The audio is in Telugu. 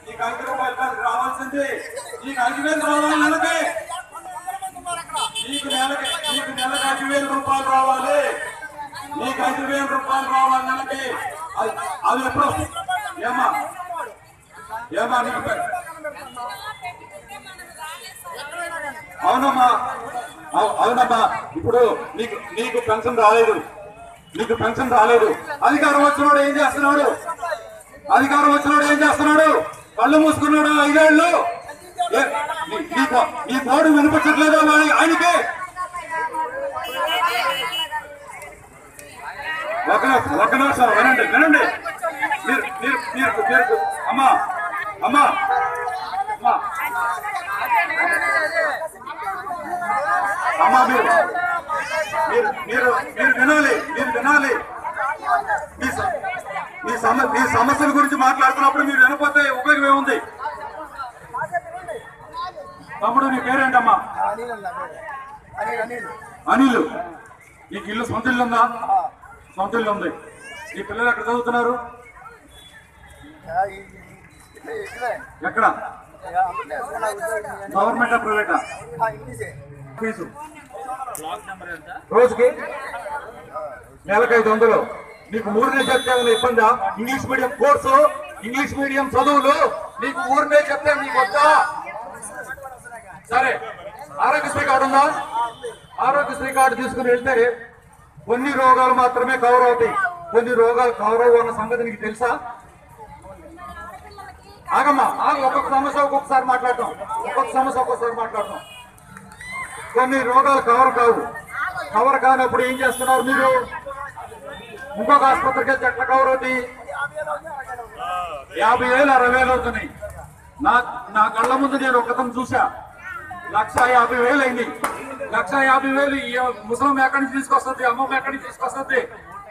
నీకు ఐదు రూపాయలు కాదు రావాల్సింది నీకు ఐదు వేలు రావాలి నెలకి నీకు నెలకి నీకు నెలకి ఐదు వేల రూపాయలు రావాలి నీకు ఐదు వేల రూపాయలు రావాలి నెలకి అది అది ఎప్పుడు వస్తుంది? ఏమ్మా ఏమ్మా నీకు పె- అవునమ్మా అవు- అవునమ్మా ఇప్పుడు నీకు నీకు పెన్షన్ రాలేదు నీకు పెన్షన్ రాలేదు అధికారం వచ్చినోడు ఏం చేస్తున్నాడు అధికారం వచ్చినోడు ఏం చేస్తున్నాడు కళ్ళు మూసుకున్నాడు ఐదేళ్ళు ఏ, నీ- నీ పో- నీ పోడు వినిపించట్లేదా వాడి- ఆయనకి ఒక నిమిషం ఒక నిమిషం వినండి వినండి మీరు మీరు మీరు మీరు అమ్మా అమ్మా అమ్మా అమ్మా మీరు మీరు మీరు మీరు వినాలి మీరు వినాలి మీ స- మీ సమ మీ సమస్యల గురించి మాట్లాడుతున్నప్పుడు మీరు వినకపోతే ఉపయోగం ఏముంది తమ్ముడు నీ పేరేంటమ్మా అనిల్ నీకు ఇల్లు సొంత ఇల్లు ఉందా సొంత ఇల్లు ఉంది నీ పిల్లలు ఎక్కడ చదువుతున్నారు ఎక్కడ గవర్నమెంట్ ప్రైవేటా ఫీజు రోజుకి నెలకు ఐదు వందలు నీకు ఊరినే చెప్తే ఏమైనా ఇబ్బందా English medium course English medium చదువులు నీకు ఊరినే చెప్తే నీకు వద్దా సరే ఆరోగ్యశ్రీ కార్డు ఉందా ఆరోగ్యశ్రీ కార్డు తీసుకుని వెళ్తే కొన్ని రోగాలు మాత్రమే కవర్ అవుతాయి కొన్ని రోగాలు కవర్ అవ్వ అన్న సంగతి నీకు తెలుసా ఆగమ్మా ఆగ ఒక్కొక్క సమస్య ఒక్కొక్కసారి మాట్లాడటం ఒక్కొక్క సమస్య ఒక్కొక్కసారి మాట్లాడటం కొన్ని రోగాలు కవర్ కావు కవర్ కానప్పుడు ఏం చేస్తున్నారు మీరు ఇంకొక ఆసుపత్రికి వెళ్తే ఎట్లా కవర్ అవుతాయి యాభై వేలు అరవై వేలు అవుతున్నాయి నా నా కళ్ళ ముందు నేను ఒకతను చూసా లక్ష యాభై వేలు అయింది లక్ష యాభై వేలు ఈ ముసలం ఎక్కడి నుంచి తీసుకొస్తుంది అమ్మమ్మ ఎక్కడి నుంచి తీసుకొస్తుంది